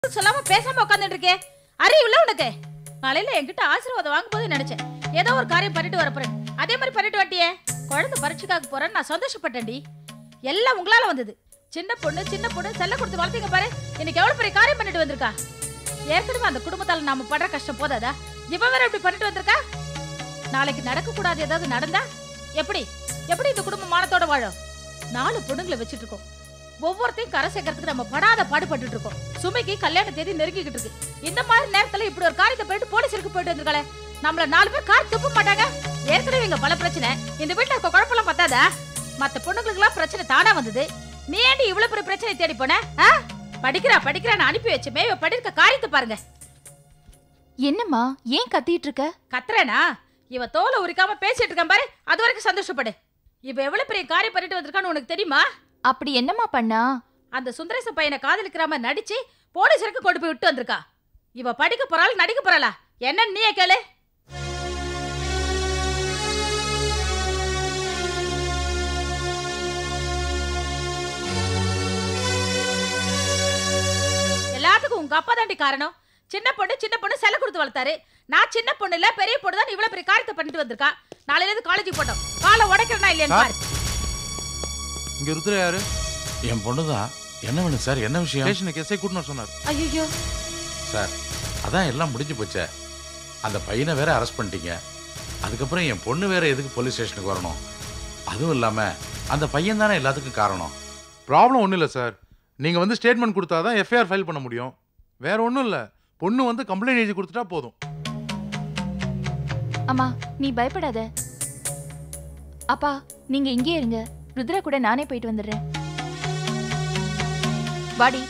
சொல்லாம பேசாம உட்காந்துட்டு இருக்கே அறிவுல உனக்கு காலையில என்கிட்ட ஆசீர்வாதம் வாங்கும்போது நினைச்சேன் ஏதோ ஒரு காரியம் பண்ணிட்டு வரப்போறேன் அதே மாதிரி பண்ணிட்டு வட்டியே குழந்தை பரீட்சைக்காக போறேன்னு நான் சந்தோஷப்பட்டேன்டி எல்லாம் உங்களால வந்தது சின்ன பொண்ணு சின்ன பொண்ணு செல்ல கொடுத்து வளர்த்தீங்க பாரு இன்னைக்கு எவ்வளவு பெரிய காரியம் பண்ணிட்டு வந்திருக்கா ஏற்கனவே அந்த குடும்பத்தால நாம படுற கஷ்டம் போதாதா இவ வேற இப்படி பண்ணிட்டு வந்திருக்கா நாளைக்கு நடக்க கூடாது ஏதாவது நடந்தா எப்படி எப்படி இந்த குடும்பம் மானத்தோட வாழும் நாலு பொண்ணுங்களை வச்சிட்டு இருக்கோம் ஒவ்வொருத்தையும் கரை சேர்க்கறதுக்கு நம்ம படாத பாடுபட்டுட்டு இருக்கோம் சுமைக்கு கல்யாண தேதி நெருங்கிக்கிட்டு இருக்கு இந்த மாதிரி நேரத்துல இப்படி ஒரு காரியத்தை போயிட்டு போலீஸருக்கு போயிட்டு வந்திருக்காளே நம்மள நாலு பேர் கார் துப்ப மாட்டாங்க ஏற்கனவே இங்க பல பிரச்சனை இந்த வீட்டுல இருக்க குழப்பம் பத்தாதா மத்த பொண்ணுங்களுக்கு எல்லாம் பிரச்சனை தானா வந்தது நீ ஏண்டி இவ்வளவு பெரிய பிரச்சனை தேடி போன ஆ? படிக்கிறா படிக்கிறான்னு அனுப்பி வச்சுமே இவ படிருக்க காரியத்தை பாருங்க என்னம்மா ஏன் கத்திட்டு இருக்க கத்துறேனா இவ தோலை உரிக்காம பேசிட்டு இருக்கான் பாரு அது வரைக்கும் சந்தோஷப்படு இவ எவ்வளவு பெரிய காரியம் பண்ணிட்டு வந்திருக்கான்னு உனக்கு தெரியுமா அப்படி என்னம்மா பண்ணா அந்த சுந்தரேச பையனை காதலிக்கிற மாதிரி நடிச்சு போலீஸருக்கு கொண்டு போய் விட்டு வந்திருக்கா இவ படிக்க போறாள் நடிக்க போறாளா என்னன்னு நீயே கேளு எல்லாத்துக்கும் உங்க அப்பா தாண்டி காரணம் சின்ன பொண்ணு சின்ன பொண்ணு செல்ல கொடுத்து வளர்த்தாரு நான் சின்ன பொண்ணு இல்ல பெரிய பொண்ணு தான் இவ்வளவு பெரிய காரியத்தை பண்ணிட்டு வந்திருக்கா நாளையில இருந்து காலேஜ் போட்டோம் காலை உடைக்கிறனா இல்லையான்னு பாரு இங்க ருத்ர யாரு என் பொண்ணு தான் என்ன வேணும் சார் என்ன விஷயம் ஸ்டேஷனுக்கு எஸ்ஐ கூட்டினு சொன்னார் ஐயோ சார் அதான் எல்லாம் முடிஞ்சு போச்சே அந்த பையனை வேற அரெஸ்ட் பண்ணிட்டீங்க அதுக்கப்புறம் என் பொண்ணு வேற எதுக்கு போலீஸ் ஸ்டேஷனுக்கு வரணும் அதுவும் இல்லாம அந்த பையன் தானே எல்லாத்துக்கும் காரணம் ப்ராப்ளம் ஒன்றும் இல்லை சார் நீங்கள் வந்து ஸ்டேட்மெண்ட் கொடுத்தா தான் எஃப்ஐஆர் ஃபைல் பண்ண முடியும் வேற ஒன்றும் இல்லை பொண்ணு வந்து கம்ப்ளைண்ட் எழுதி கொடுத்துட்டா போதும் அம்மா நீ பயப்படாத அப்பா நீங்க இங்கே இருங்க ருத்ரா கூட நானே போயிட்டு வந்துடுறேன் வாடி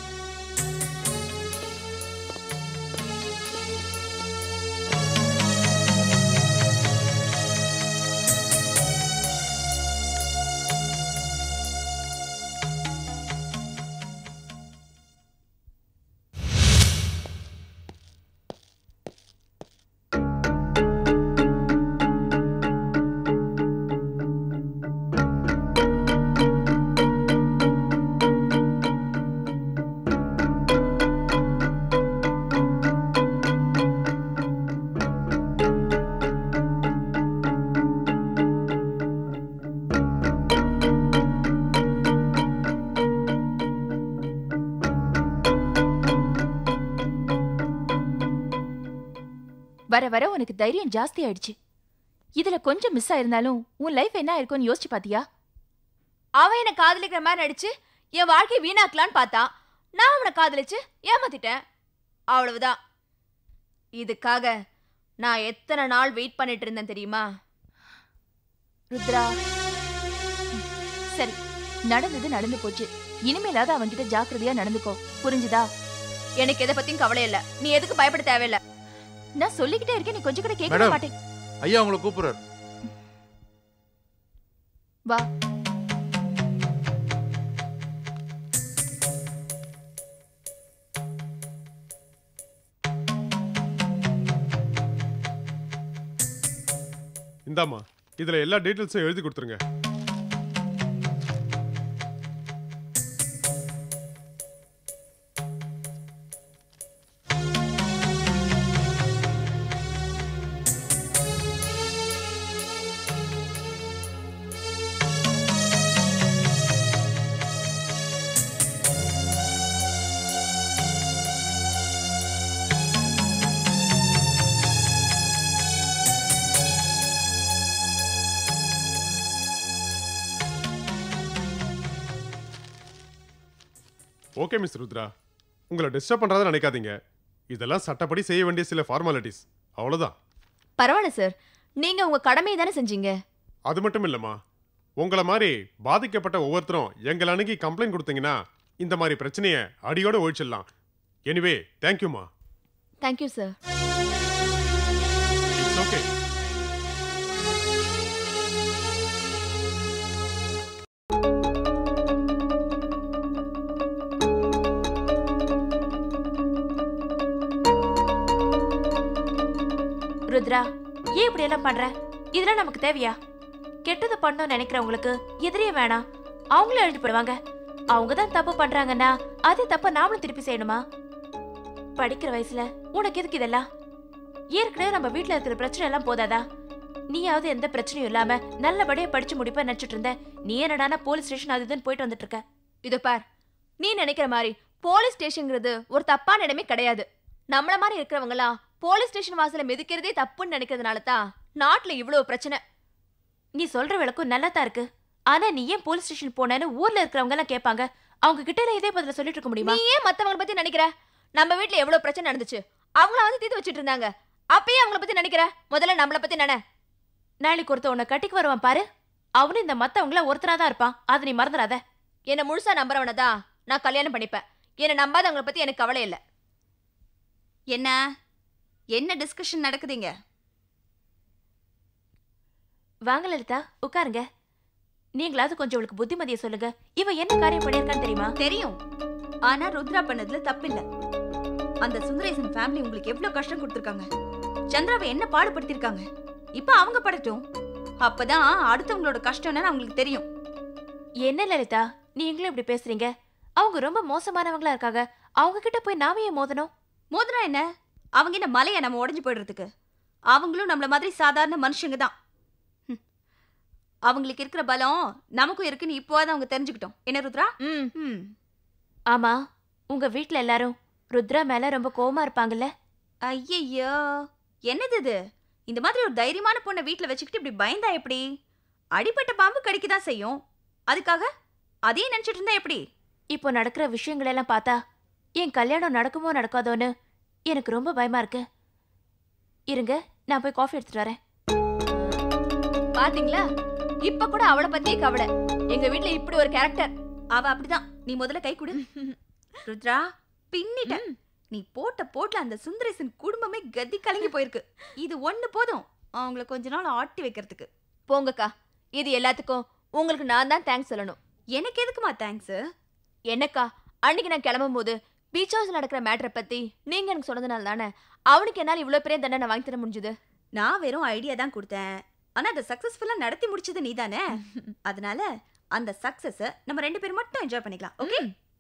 வர வர உனக்கு தைரியம் ஜாஸ்தி ஆயிடுச்சு இதுல கொஞ்சம் மிஸ் ஆயிருந்தாலும் உன் லைஃப் என்ன இருக்கும்னு யோசிச்சு பாத்தியா அவன் என்ன காதலிக்கிற மாதிரி நடிச்சு என் வாழ்க்கையை வீணாக்கலான்னு பார்த்தா நான் அவனை காதலிச்சு ஏமாத்திட்டேன் அவ்வளவுதான் இதுக்காக நான் எத்தனை நாள் வெயிட் பண்ணிட்டு இருந்தேன் தெரியுமா ருத்ரா ம், சரி நடந்தது நடந்து போச்சு இனிமேலாவது அவன்கிட்ட ஜாக்கிரதையா நடந்துக்கோ புரிஞ்சுதா எனக்கு எதை பத்தியும் கவலை இல்ல நீ எதுக்கு பயப்பட தேவையில்ல நான் சொல்லிக்கிட்டே இருக்கேன் நீ கொஞ்சம் கூட கேட்க மேடம். மாட்டேன் ஐயா உங்களை கூப்பிடுறாரு வா இந்தாம்மா இதுல எல்லா டீட்டெயில்ஸும் எழுதி கொடுத்துருங்க ஓகே மிஸ் ருத்ரா உங்களை டிஸ்டர்ப் பண்றதா நினைக்காதீங்க இதெல்லாம் சட்டப்படி செய்ய வேண்டிய சில ஃபார்மாலிட்டிஸ் அவ்வளவுதான் பரவாயில்ல சார் நீங்க உங்க கடமையை தானே செஞ்சீங்க அது மட்டும் இல்லம்மா உங்களை மாதிரி பாதிக்கப்பட்ட ஒவ்வொருத்தரும் எங்களை அணுகி கம்ப்ளைண்ட் கொடுத்தீங்கன்னா இந்த மாதிரி பிரச்சனையை அடியோட ஒழிச்சிடலாம் எனிவே தேங்க்யூம்மா thank you sir it's okay Rudra ஏன் இப்படி எல்லாம் பண்ற இதெல்லாம் நமக்கு தேவையா கெட்டது பண்ணணும்னு நினைக்கிறவங்களுக்கு எதிரியே வேணாம் அவங்களும் எழுதி போடுவாங்க அவங்க தான் தப்பு பண்றாங்கன்னா அதே தப்ப நாமளும் திருப்பி செய்யணுமா படிக்கிற வயசுல உனக்கு எதுக்கு இதெல்லாம் ஏற்கனவே நம்ம வீட்ல இருக்கிற பிரச்சனை எல்லாம் போதாதா நீயாவது எந்த பிரச்சனையும் இல்லாம நல்லபடியா படிச்சு முடிப்ப நினைச்சிட்டு இருந்த நீ என்னடானா போலீஸ் ஸ்டேஷன் அது இதுன்னு போயிட்டு வந்துட்டு இருக்க இதோ பார் நீ நினைக்கிற மாதிரி போலீஸ் ஸ்டேஷன்ங்கிறது ஒரு தப்பான இடமே கிடையாது நம்மள மாதிரி இருக்கிறவங்கலாம் போலீஸ் ஸ்டேஷன் வாசல மிதிக்கிறதே தப்புன்னு நினைக்கிறதுனால தான் நாட்டுல இவ்வளவு பிரச்சனை நீ சொல்ற விளக்கம் நல்லா தான் இருக்கு ஆனா நீ ஏன் போலீஸ் ஸ்டேஷன் போனேன்னு ஊர்ல இருக்கிறவங்க எல்லாம் கேட்பாங்க அவங்க கிட்ட எல்லாம் இதே பதில சொல்லிட்டு இருக்க முடியுமா நீ ஏன் மத்தவங்கள பத்தி நினைக்கிற நம்ம வீட்ல எவ்வளவு பிரச்சனை நடந்துச்சு அவங்கள வந்து தீர்த்து வச்சிட்டு இருந்தாங்க அப்பயே அவங்கள பத்தி நினைக்கிற முதல்ல நம்மள பத்தி நினை நாளைக்கு ஒருத்த உன்னை கட்டிக்கு வருவான் பாரு அவனும் இந்த மத்தவங்கள ஒருத்தரா தான் இருப்பான் அதை நீ மறந்துடாத என்ன முழுசா நம்புறவனை தான் நான் கல்யாணம் பண்ணிப்பேன் என்ன நம்பாதவங்கள பத்தி எனக்கு கவலை இல்லை என்ன என்ன டிஸ்கஷன் நடக்குதுங்க வாங்க லலிதா உட்காருங்க நீங்களாவது கொஞ்சம் அவளுக்கு புத்திமதியை சொல்லுங்க இவ என்ன காரியம் பண்ணியிருக்கான்னு தெரியுமா தெரியும் ஆனா ருத்ரா பண்ணதுல தப்பில்ல அந்த சுந்தரேசன் ஃபேமிலி உங்களுக்கு எவ்வளவு கஷ்டம் கொடுத்திருக்காங்க சந்திராவை என்ன பாடுபடுத்திருக்காங்க இப்ப அவங்க படட்டும் அப்பதான் அடுத்தவங்களோட கஷ்டம்னு அவங்களுக்கு தெரியும் என்ன லலிதா நீங்களும் இப்படி பேசுறீங்க அவங்க ரொம்ப மோசமானவங்களா இருக்காங்க அவங்க கிட்ட போய் நாம ஏன் மோதணும் மோதினா என்ன அவங்க என்ன மலையை நம்ம உடைஞ்சு போயிடுறதுக்கு அவங்களும் நம்மள மாதிரி சாதாரண மனுஷங்க தான் ஹம். அவங்களுக்கு இருக்கிற பலம் நமக்கும் இருக்குன்னு இப்போதான் அவங்க தெரிஞ்சுக்கிட்டோம் என்ன ருத்ரா ம் ம் ஆமா உங்க வீட்ல எல்லாரும் ருத்ரா மேல ரொம்ப கோவமா இருப்பாங்கல்ல ஐயையோ என்னது இது இந்த மாதிரி ஒரு தைரியமான பொண்ணை வீட்ல வச்சுக்கிட்டு இப்படி பயந்தா எப்படி அடிப்பட்ட பாம்பு கடிக்க தான் செய்யும் அதுக்காக அதையும் நினைச்சிட்டு இருந்தா எப்படி இப்போ நடக்கிற விஷயங்கள் எல்லாம் பார்த்தா என் கல்யாணம் நடக்குமோ நடக்காதோன்னு எனக்கு ரொம்ப பயமா இருக்கு இருங்க நான் போய் காஃபி எடுத்துட்டு வரேன் பாத்தீங்களா இப்ப கூட அவளை பத்தியே கவலை எங்க வீட்ல இப்படி ஒரு கேரக்டர் அவ அப்படிதான் நீ முதல்ல கை கொடு ருத்ரா பின்னிட்ட நீ போட்ட போட்ல அந்த சுந்தரேசன் குடும்பமே கதி கலங்கி போயிருக்கு இது ஒண்ணு போதும் அவங்கள கொஞ்ச நாள் ஆட்டி வைக்கிறதுக்கு போங்கக்கா இது எல்லாத்துக்கும் உங்களுக்கு நான் தான் தேங்க்ஸ் சொல்லணும் எனக்கு எதுக்குமா தேங்க்ஸ் என்னக்கா அன்னைக்கு நான் கிளம்பும் போது பீச் ஹவுஸ் நடக்கிற மேட்டரை பத்தி நீங்க எனக்கு சொன்னதுனால தானே அவனுக்கு என்னால இவ்வளவு பெரிய தண்டனை வாங்கி தர முடிஞ்சது நான் வெறும் ஐடியா தான் கொடுத்தேன் ஆனா அதை சக்சஸ்ஃபுல்லா நடத்தி முடிச்சது நீதானே அதனால அந்த சக்சஸ நம்ம ரெண்டு பேரும் மட்டும் என்ஜாய் பண்ணிக்கலாம் ஓகே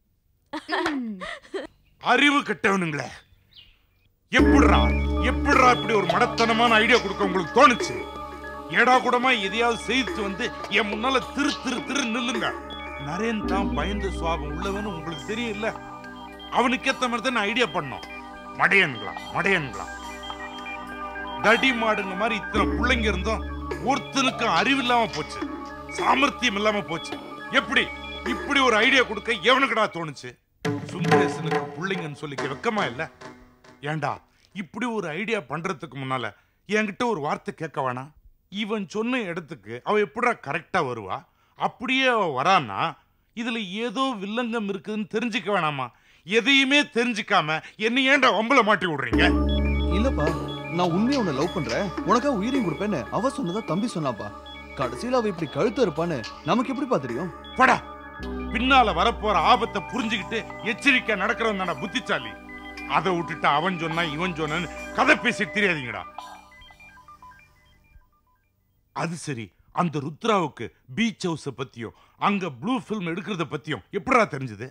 அறிவு கெட்டவனுங்களே எப்படிரா எப்படிரா இப்படி ஒரு மடத்தனமான ஐடியா கொடுக்க உங்களுக்கு தோணுச்சு ஏடா கூடமா எதையாவது செய்து வந்து என் முன்னால திரு திரு திரு நில்லுங்க நரேன் தான் பயந்த சுவாபம் உள்ளவன்னு உங்களுக்கு தெரியல அவனுக்கு ஏத்த மாதிரி தான் ஐடியா பண்ணோம் மடையன்களா மடையன்களா தடி மாடுங்க மாதிரி இத்தனை பிள்ளைங்க இருந்தோம் ஒருத்தனுக்கும் அறிவு இல்லாம போச்சு சாமர்த்தியம் இல்லாம போச்சு எப்படி இப்படி ஒரு ஐடியா கொடுக்க எவனுக்குடா தோணுச்சு சுந்தரேசனுக்கு பிள்ளைங்கன்னு சொல்லிக்க வெக்கமா இல்ல ஏண்டா இப்படி ஒரு ஐடியா பண்றதுக்கு முன்னால என்கிட்ட ஒரு வார்த்தை கேட்க வேணாம் இவன் சொன்ன இடத்துக்கு அவ எப்படிடா கரெக்டா வருவா அப்படியே அவ வரான்னா இதுல ஏதோ வில்லங்கம் இருக்குதுன்னு தெரிஞ்சுக்க வேணாமா எதையுமே தெரிஞ்சுக்காம என்ன ஏன்டா வம்பல மாட்டி விடுறீங்க இல்லப்பா நான் உண்மையா உன்னை லவ் பண்றேன் உனக்கா உயிரையும் கொடுப்பேன்னு அவ சொன்னதா தம்பி சொன்னாப்பா கடைசியில அவ இப்படி கழுத்து இருப்பான்னு நமக்கு எப்படிப்பா தெரியும் படா பின்னால வரப்போற ஆபத்தை புரிஞ்சுக்கிட்டு எச்சரிக்கை நடக்கிறவன் தானே புத்திசாலி அதை விட்டுட்டு அவன் சொன்னா இவன் சொன்னான்னு கதை பேசிட்டு தெரியாதீங்கடா அது சரி அந்த ருத்ராவுக்கு பீச் ஹவுஸ பத்தியும் அங்க ப்ளூ ஃபில்ம் எடுக்கிறத பத்தியும் எப்படிடா தெரிஞ்சது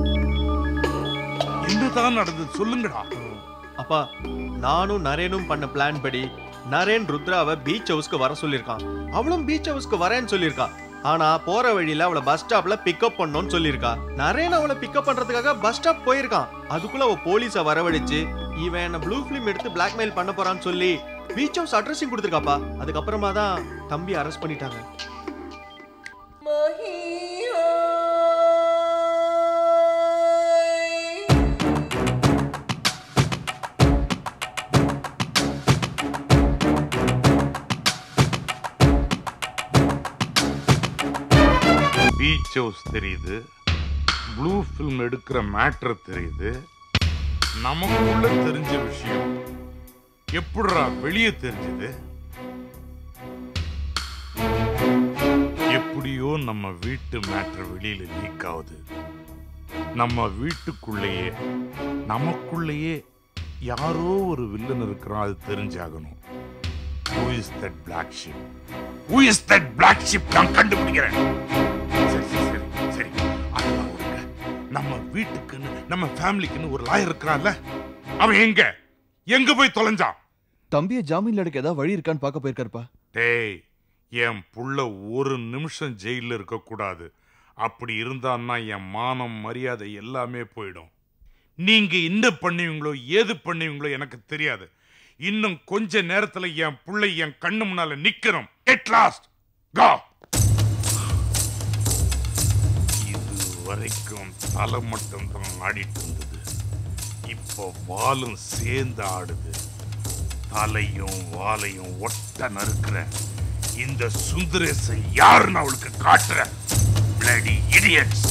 என்னதான் நடந்தது சொல்லுங்கடா அப்பா நானும் நரேனும் பண்ண பிளான் படி நரேன் ருத்ராவை பீச் ஹவுஸ்க்கு வர சொல்லியிருக்கான் அவளும் பீச் ஹவுஸ்க்கு வரேன்னு சொல்லியிருக்கா ஆனா போற வழியில அவளை பஸ் ஸ்டாப்ல பிக்கப் பண்ணோம்னு சொல்லியிருக்கா நரேன் அவளை பிக்கப் பண்றதுக்காக பஸ் ஸ்டாப் போயிருக்கான் அதுக்குள்ள அவ போலீஸ வரவழைச்சு இவன் என்ன ப்ளூ ஃபிலிம் எடுத்து பிளாக்மெயில் பண்ண போறான்னு சொல்லி பீச் ஹவுஸ் அட்ரஸிங் கொடுத்துருக்காப்பா அதுக்கப்புறமா தான் தம்பி அரெஸ்ட் பண்ணிட்டாங்க பீச் ஹவுஸ் தெரியுது ப்ளூ ஃபில்ம் எடுக்கிற மேட்ரு தெரியுது நமக்குள்ள தெரிஞ்ச விஷயம் எப்படிடா வெளியே தெரிஞ்சது எப்படியோ நம்ம வீட்டு மேட்ரு வெளியில லீக் ஆகுது நம்ம வீட்டுக்குள்ளேயே நமக்குள்ளேயே யாரோ ஒரு வில்லன் இருக்கிறான் அது தெரிஞ்சாகணும் Who is that black sheep? Who is that black sheep? நான் கண்டுபிடிக்கிறேன் சரி சரி சரி சரி அதெல்லாம் விடுங்க நம்ம வீட்டுக்குன்னு நம்ம ஃபேமிலிக்குன்னு ஒரு லாயர் இருக்கிறான்ல அவன் எங்க எங்க போய் தொலைஞ்சான் தம்பியை ஜாமீன்ல எடுக்க ஏதாவது வழி இருக்கான்னு பார்க்க போயிருக்காருப்பா டேய் என் புள்ள ஒரு நிமிஷம் ஜெயில இருக்க கூடாது அப்படி இருந்தான்னா என் மானம் மரியாதை எல்லாமே போயிடும் நீங்க என்ன பண்ணுவீங்களோ ஏது பண்ணுவீங்களோ எனக்கு தெரியாது இன்னும் கொஞ்ச நேரத்துல என் புள்ளை என் கண்ணு முன்னால நிக்கணும் எட் லாஸ்ட் கோ இது வரைக்கும் தலை மட்டும் தான் ஆடிட்டு இருந்தது இப்போ வாலும் சேர்ந்து ஆடுது தலையும் வாலையும் ஒட்ட நறுக்கிறேன் இந்த சுந்தரேசன் யாருன்னு அவளுக்கு காட்டுறேன் பிளடி இடியட்ஸ்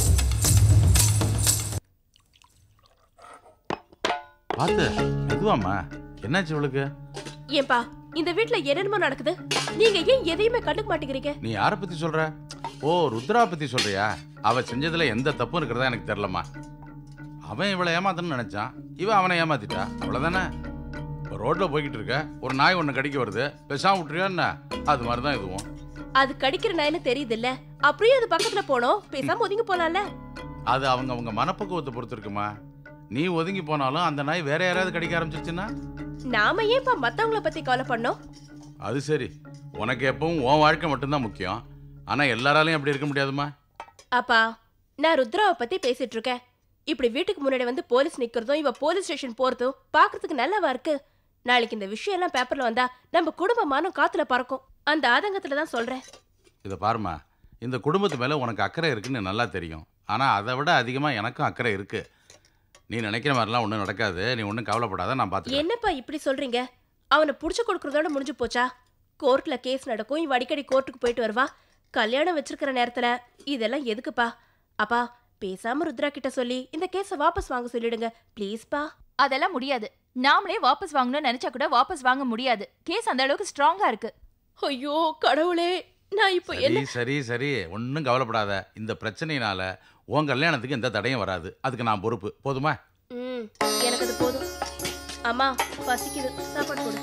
பார்த்து மெதுவாம்மா என்னாச்சு இவளுக்கு ஏன்பா இந்த வீட்ல என்னென்னமோ நடக்குது நீங்க ஏன் எதையுமே கண்டுக்க மாட்டேங்கிறீங்க நீ யாரை பத்தி சொல்ற ஓ ருத்ரா பத்தி சொல்றியா அவ செஞ்சதுல எந்த தப்பும் இருக்கிறதா எனக்கு தெரியலம்மா அவன் இவளை ஏமாத்தணும்னு நினைச்சான் இவ அவனை ஏமாத்திட்டா அவ்வளவுதானே இப்போ ரோட்ல போய்கிட்டு இருக்க ஒரு நாய் ஒன்று கடிக்க வருது பேசாம விட்டுறியா என்ன அது மாதிரி தான் இதுவும் அது கடிக்கிற நாயின்னு தெரியுது இல்ல அப்படியே அது பக்கத்துல போனோம் பேசாம ஒதுங்கி போலாம்ல அது அவங்க அவங்க மனப்பக்குவத்தை பொறுத்து இருக்குமா நீ ஒதுங்கி போனாலும் அந்த நாய் வேற யாராவது கடிக்க ஆரம்பிச்சிருச்சுன்னா நாம ஏன்பா மத்தவங்கள பத்தி கவலை பண்ணோம் அது சரி உனக்கு எப்பவும் உன் வாழ்க்கை மட்டும்தான் முக்கியம் ஆனா எல்லாராலையும் அப்படி இருக்க முடியாதுமா அப்பா நான் ருத்ராவை பத்தி பேசிட்டு இருக்கேன் இப்படி வீட்டுக்கு முன்னாடி வந்து போலீஸ் நிக்கிறதும் இவ போலீஸ் ஸ்டேஷன் போறதும் பாக்குறதுக்கு நல்லாவா இருக்கு நாளைக்கு இந்த விஷயம் எல்லாம் பேப்பர்ல வந்தா நம்ம குடும்பமானம் காத்துல பறக்கும் அந்த ஆதங்கத்துல தான் சொல்றேன் இதை பாருமா இந்த குடும்பத்து மேலே உனக்கு அக்கறை இருக்குன்னு நல்லா தெரியும் ஆனால் அதை விட அதிகமாக எனக்கும் அக்கறை இருக்கு நீ நினைக்கிற மாதிரிலாம் ஒன்றும் நடக்காது நீ ஒன்றும் கவலைப்படாத நான் பார்த்துக்கிறேன் என்னப்பா இப்படி சொல்றீங்க அவனை புடிச்சு கொடுக்கறதோட முடிஞ்சு போச்சா கோர்ட்ல கேஸ் நடக்கும் இவ அடிக்கடி கோர்ட்டுக்கு போயிட்டு வருவா கல்யாணம் வச்சிருக்கிற நேரத்துல இதெல்லாம் எதுக்குப்பா அப்பா பேசாம ருத்ரா கிட்ட சொல்லி இந்த கேஸ வாபஸ் வாங்க சொல்லிடுங்க ப்ளீஸ்ப்பா அதெல்லாம் முடியாது நாமளே வாபஸ் வாங்கணும்னு நினைச்சா கூட வாபஸ் வாங்க முடியாது கேஸ் அந்த அளவுக்கு ஸ்ட்ராங்கா இருக்கு ஐயோ கடவுளே நான் இப்போ சரி என்ன சரி சரி ஒன்றும் கவலைப்படாத இந்த பிரச்சனையினால உன் கல்யாணத்துக்கு எந்த தடையும் வராது அதுக்கு நான் பொறுப்பு போதுமா ம் எனக்கு அது போதும் அம்மா பசிக்குது சாப்பாடு கொடு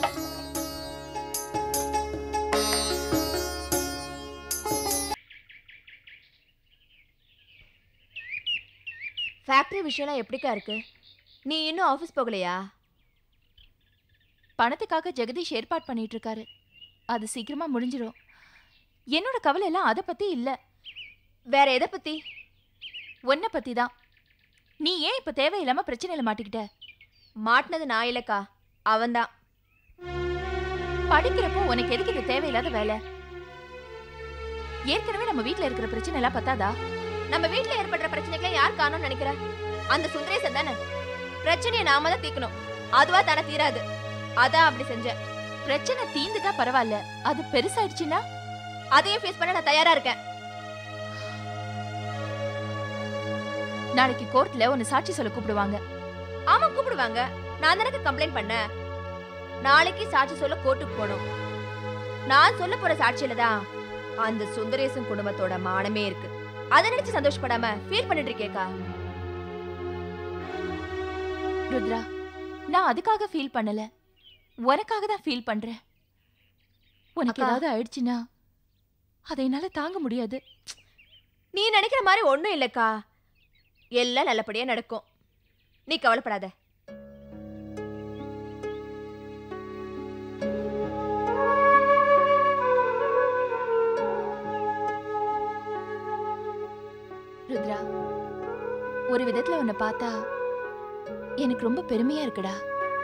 ஃபேக்டரி விஷயம்லாம் எப்படிக்கா இருக்கு நீ இன்னும் ஆஃபீஸ் போகலையா பணத்துக்காக ஜெகதீஷ் ஏற்பாடு பண்ணிட்டு இருக்காரு அது சீக்கிரமா முடிஞ்சிடும் என்னோட கவலை எல்லாம் அதை பத்தி இல்ல வேற எதை பத்தி உன்னை பத்தி தான் நீ ஏன் இப்ப தேவையில்லாம பிரச்சனையில மாட்டிக்கிட்ட மாட்டினது நான் இல்லக்கா அவன்தான் படிக்கிறப்போ உனக்கு எதுக்கு இது தேவையில்லாத வேலை ஏற்கனவே நம்ம வீட்ல இருக்கிற பிரச்சனை எல்லாம் பத்தாதா நம்ம வீட்ல ஏற்படுற பிரச்சனைகளை யார் காணும்னு நினைக்கிற அந்த சுந்தரேசன் தானே பிரச்சனையை நாம தான் தீர்க்கணும் அதுவா தானே தீராது அதான் அப்படி செஞ்சேன் பிரச்சனை தீந்துட்டா பரவாயில்ல அது பெருசாயிடுச்சுன்னா அதையும் ஃபேஸ் பண்ண நான் தயாரா இருக்கேன் நாளைக்கு கோர்ட்ல உன்னை சாட்சி சொல்ல கூப்பிடுவாங்க ஆமா கூப்பிடுவாங்க நான் தானே கம்ப்ளைண்ட் பண்ணேன் நாளைக்கு சாட்சி சொல்ல கோர்ட்டுக்கு போகணும் நான் சொல்ல போற சாட்சியில தான் அந்த சுந்தரேசன் குடும்பத்தோட மானமே இருக்கு அதை நினைச்சு சந்தோஷப்படாம ஃபீல் பண்ணிட்டு இருக்கேக்கா ருத்ரா நான் அதுக்காக ஃபீல் பண்ணல உனக்காக தான் ஃபீல் பண்றேன் உனக்கு அக்கா. ஏதாவது ஆயிடுச்சுன்னா அதை என்னால தாங்க முடியாது நீ நினைக்கிற மாதிரி ஒண்ணும் இல்லக்கா எல்லாம் நல்லபடியா நடக்கும் நீ கவலைப்படாத ருத்ரா ஒரு விதத்துல உன்னை பார்த்தா எனக்கு ரொம்ப பெருமையா இருக்குடா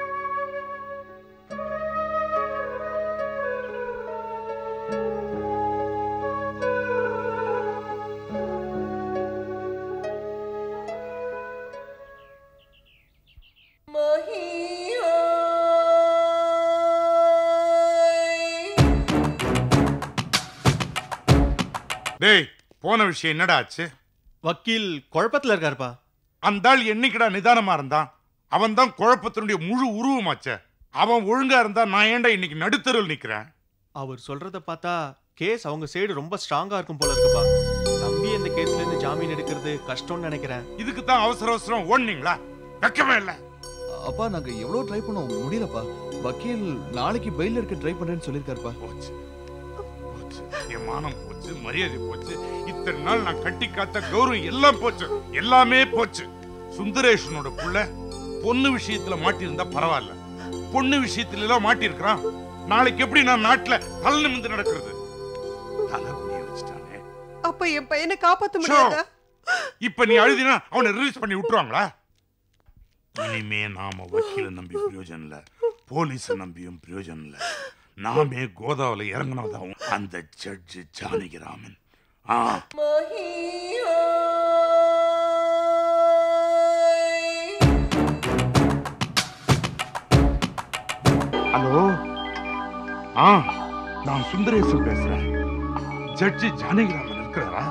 டேய் போன விஷயம் என்னடா ஆச்சு வக்கீல் குழப்பத்துல இருக்காருப்பா அந்த ஆள் என்னைக்குடா நிதானமா இருந்தான் அவன் தான் குழப்பத்தினுடைய முழு உருவமாச்சே அவன் ஒழுங்கா இருந்தா நான் ஏன்டா இன்னைக்கு நடுத்தருவில் நிக்கிறேன் அவர் சொல்றத பார்த்தா கேஸ் அவங்க சைடு ரொம்ப ஸ்ட்ராங்கா இருக்கும் போல இருக்குப்பா தம்பி இந்த கேஸ்ல இருந்து ஜாமீன் எடுக்கிறது கஷ்டம்னு நினைக்கிறேன் இதுக்கு தான் அவசர அவசரம் ஓடுனீங்களா வெக்கமே இல்ல அப்பா நாங்க எவ்வளவு ட்ரை பண்ணோம் முடியலப்பா வக்கீல் நாளைக்கு பெயில் எடுக்க ட்ரை பண்றேன்னு சொல்லியிருக்காருப்பா போச்சு போச்சு என் மானம் போச்சு மரியாதை போச்சு இத்தனை நாள் நான் கட்டி காத்த கௌரவம் எல்லாம் போச்சு எல்லாமே போச்சு சுந்தரேஷனோட புள்ள பொண்ணு விஷயத்துல மாட்டியிருந்தா பரவாயில்ல பொண்ணு விஷயத்துல எல்லாம் மாட்டியிருக்கிறான் நாளைக்கு எப்படி நான் நாட்டுல தலை நிமிந்து நடக்கிறது தலை குனிய வச்சுட்டானே அப்ப என் பையனை காப்பாத்த முடியாதா இப்ப நீ அழுதினா அவனை ரிலீஸ் பண்ணி விட்டுருவாங்களா இனிமே நாம வக்கீல நம்பி பிரயோஜனம் இல்ல போலீஸ நம்பியும் பிரயோஜனம் இல்ல நாமே கோதாவில இறங்கினதாவும் அந்த ஜட்ஜு ஜானகிராமன் ஆ ஹலோ ஆ நான் சுந்தரேசன் பேசுறேன் ஜட்ஜி ஜானகிராமன் இருக்கிறாரா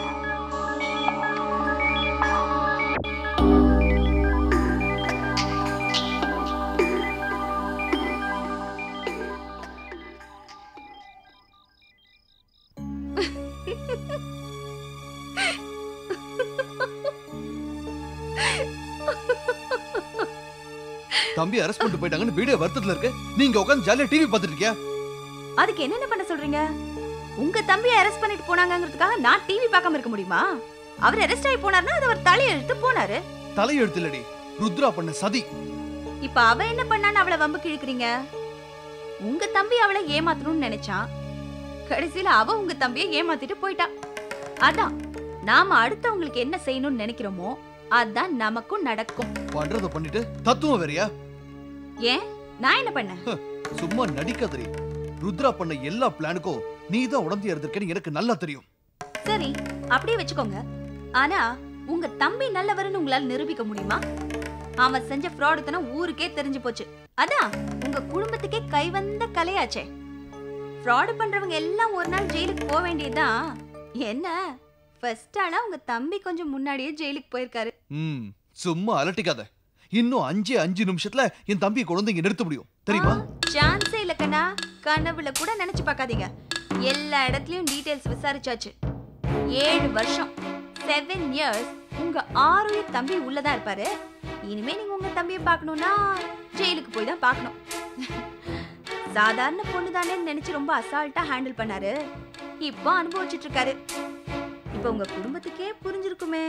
தம்பி அரெஸ்ட் பண்ணிட்டு போயிட்டாங்கன்னு வீடியோ வருத்தத்துல இருக்கு நீங்க உட்காந்து ஜாலியா டிவி பார்த்துட்டு இருக்கியா அதுக்கு என்னென்ன பண்ண சொல்றீங்க உங்க தம்பியை அரெஸ்ட் பண்ணிட்டு போனாங்கங்கிறதுக்காக நான் டிவி பார்க்காம இருக்க முடியுமா அவர் அரெஸ்ட் ஆகி போனார்னா அது அவர் தலையெழுத்து போனாரு தலையெழுத்து இல்லடி ருத்ரா பண்ண சதி இப்ப அவ என்ன பண்ணான்னு அவளை வம்பு கிழக்குறீங்க உங்க தம்பி அவளை ஏமாத்தணும்னு நினைச்சான் கடைசியில அவ உங்க தம்பியை ஏமாத்திட்டு போயிட்டா அதான் நாம அடுத்தவங்களுக்கு என்ன செய்யணும்னு நினைக்கிறோமோ அதான் நமக்கும் நடக்கும் பண்றத பண்ணிட்டு தத்துவம் வேறயா ஏன் நான் என்ன பண்ணேன் சும்மா நடிக்காதடி ருத்ரா பண்ண எல்லா பிளானுக்கும் நீ தான் உடந்தி இருந்திருக்கேன்னு எனக்கு நல்லா தெரியும் சரி அப்படியே வச்சுக்கோங்க ஆனா உங்க தம்பி நல்லவர்னு உங்களால நிரூபிக்க முடியுமா அவன் செஞ்ச ஃப்ராடுத்தனம் ஊருக்கே தெரிஞ்சு போச்சு அதான் உங்க குடும்பத்துக்கே கைவந்த கலையாச்சே ஃப்ராடு பண்றவங்க எல்லாம் ஒரு நாள் ஜெயிலுக்கு போக வேண்டியதுதான் என்ன ஃபர்ஸ்ட் ஆளா உங்க தம்பி கொஞ்சம் முன்னாடியே ஜெயிலுக்கு போயிருக்காரு ம் சும்மா அலட்டிக்காத இன்னும் அஞ்சே அஞ்சு நிமிஷத்துல என் தம்பியை கொண்டு வந்து இங்க நிறுத்த முடியும் தெரியுமா சான்ஸே இல்ல கண்ணா கனவுல கூட நினைச்சு பார்க்காதீங்க எல்லா இடத்துலயும் டீடைல்ஸ் விசாரிச்சாச்சு ஏழு வருஷம் செவன் இயர்ஸ் உங்க ஆறுயிர் தம்பி உள்ளதா இருப்பாரு இனிமே நீங்க உங்க தம்பியை பார்க்கணும்னா ஜெயிலுக்கு போய் தான் பார்க்கணும் சாதாரண பொண்ணு தானே நினைச்சு ரொம்ப அசால்ட்டா ஹேண்டில் பண்ணாரு இப்போ அனுபவிச்சுட்டு இருக்காரு இப்போ உங்க குடும்பத்துக்கே புரிஞ்சிருக்குமே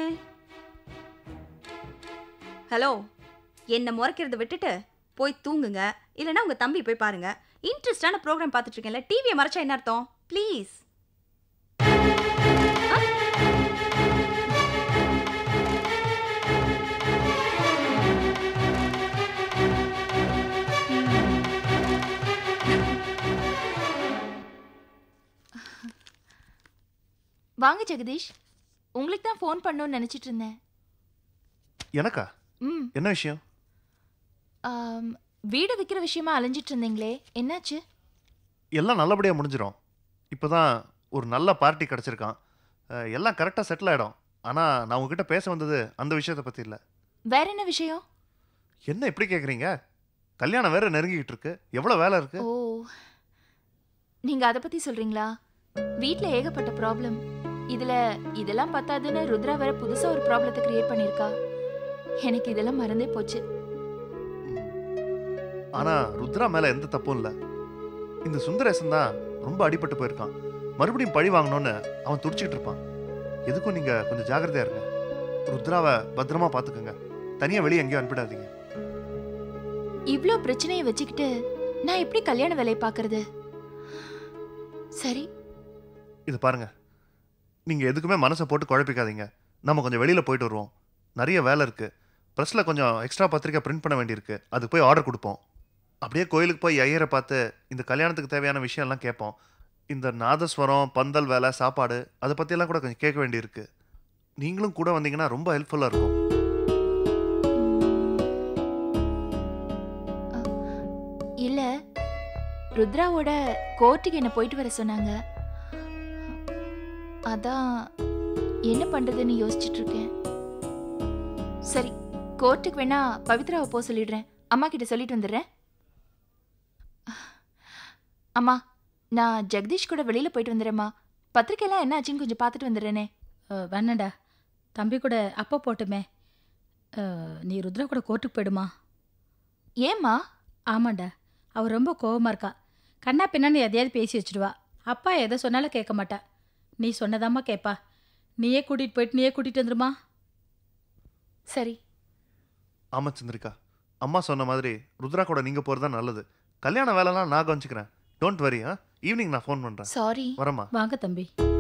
ஹலோ என்ன முறைக்கிறத விட்டுட்டு போய் தூங்குங்க இல்லைன்னா உங்க தம்பி போய் பாருங்க இன்ட்ரெஸ்டான ப்ரோக்ராம் பார்த்துட்டு இருக்கேன்ல டிவியை மறைச்சா என்ன அர்த்தம் ப்ளீஸ் வாங்க ஜெகதீஷ் உங்களுக்கு தான் ஃபோன் பண்ணணும்னு நினைச்சிட்டு இருந்தேன் எனக்கா ம் என்ன விஷயம் ஆம், வீடு விற்கிற விஷயமா அலைஞ்சிட்டு இருந்தீங்களே என்னாச்சு எல்லாம் நல்லபடியாக முடிஞ்சிடும் இப்போ தான் ஒரு நல்ல பார்ட்டி கிடச்சிருக்கான் அஹ், எல்லாம் கரெக்டாக செட்டில் ஆகிடும் ஆனால் நான் உங்ககிட்ட பேச வந்தது அந்த விஷயத்தை பற்றி இல்லை வேற என்ன விஷயம் என்ன இப்படி கேட்குறீங்க கல்யாணம் வேற நெருங்கிக்கிட்டு இருக்கு எவ்வளோ வேலை இருக்கு ஓ நீங்க அதை பத்தி சொல்றீங்களா வீட்ல ஏகப்பட்ட ப்ராப்ளம் இதுல இதெல்லாம் பத்தாதுன்னு ருத்ரா வேற புதுசா ஒரு ப்ராப்ளத்தை கிரியேட் பண்ணிருக்கா எனக்கு இதெல்லாம் மறந்தே போச்சு ஆனால் ருத்ரா மேலே எந்த தப்பும் இல்லை இந்த சுந்தரேசன் தான் ரொம்ப அடிபட்டு போயிருக்கான் மறுபடியும் பழி வாங்கணும்னு அவன் துடிச்சிக்கிட்டு இருப்பான் எதுக்கும் நீங்கள் கொஞ்சம் ஜாக்கிரதையா இருங்க ருத்ராவை பத்திரமா பார்த்துக்கோங்க தனியாக வெளியே எங்கேயும் அனுப்பிடாதீங்க இவ்ளோ பிரச்சனையை வச்சுக்கிட்டு நான் எப்படி கல்யாண வேலையை பார்க்கறது சரி இது பாருங்க நீங்கள் எதுக்குமே மனசை போட்டு குழப்பிக்காதீங்க நம்ம கொஞ்சம் வெளியில் போயிட்டு வருவோம் நிறைய வேலை இருக்குது ப்ரெஸ்ஸில் கொஞ்சம் எக்ஸ்ட்ரா பத்திரிக்கை பிரிண்ட் பண்ண வேண்டியிருக்கு அதுக்கு போய் ஆர்டர் கொடுப்போம் அப்படியே கோயிலுக்கு போய் ஐயரை பார்த்து இந்த கல்யாணத்துக்கு தேவையான விஷயம்லாம் கேட்போம் இந்த நாதஸ்வரம் பந்தல் வேலை சாப்பாடு அதை பற்றியெல்லாம் கூட கொஞ்சம் கேட்க வேண்டியிருக்கு நீங்களும் கூட வந்தீங்கன்னா ரொம்ப ஹெல்ப்ஃபுல்லாக இருக்கும் இல்ல ருத்ராவோட கோர்ட்டுக்கு என்ன போயிட்டு வர சொன்னாங்க அதான் என்ன பண்றதுன்னு யோசிச்சுட்டு இருக்கேன் சரி கோர்ட்டுக்கு வேணா பவித்ராவை போக சொல்லிடுறேன் அம்மா கிட்ட சொல்லிட்டு வந்துடுறேன் அம்மா நான் ஜெகதீஷ் கூட வெளியில போயிட்டு வந்துடுறேம்மா பத்திரிக்கையெல்லாம் என்ன ஆச்சுன்னு கொஞ்சம் பார்த்துட்டு வந்துடுறேனே அஹ், வேணாண்டா தம்பி கூட அப்பா போட்டுமே அஹ், நீ ருத்ரா கூட கோர்ட்டுக்கு போயிடுமா ஏம்மா ஆமாண்டா அவ ரொம்ப கோவமா இருக்கா கண்ணா பின்னான்னு எதையாவது பேசி வச்சிடுவா அப்பா எதை சொன்னாலும் கேட்க மாட்டா நீ சொன்னதாம்மா கேட்பா நீயே கூட்டிட்டு போயிட்டு நீயே கூட்டிட்டு வந்துருமா சரி ஆமாம் சந்திரிகா அம்மா சொன்ன மாதிரி ருத்ரா கூட நீங்க போறது தான் நல்லது கல்யாண வேலைலாம் நான் கவனிச்சுக்கிறேன் டோன்ட் வரி ஆ ஈவினிங் நான் ஃபோன் பண்றேன் சாரி வரமா வாங்க தம்பி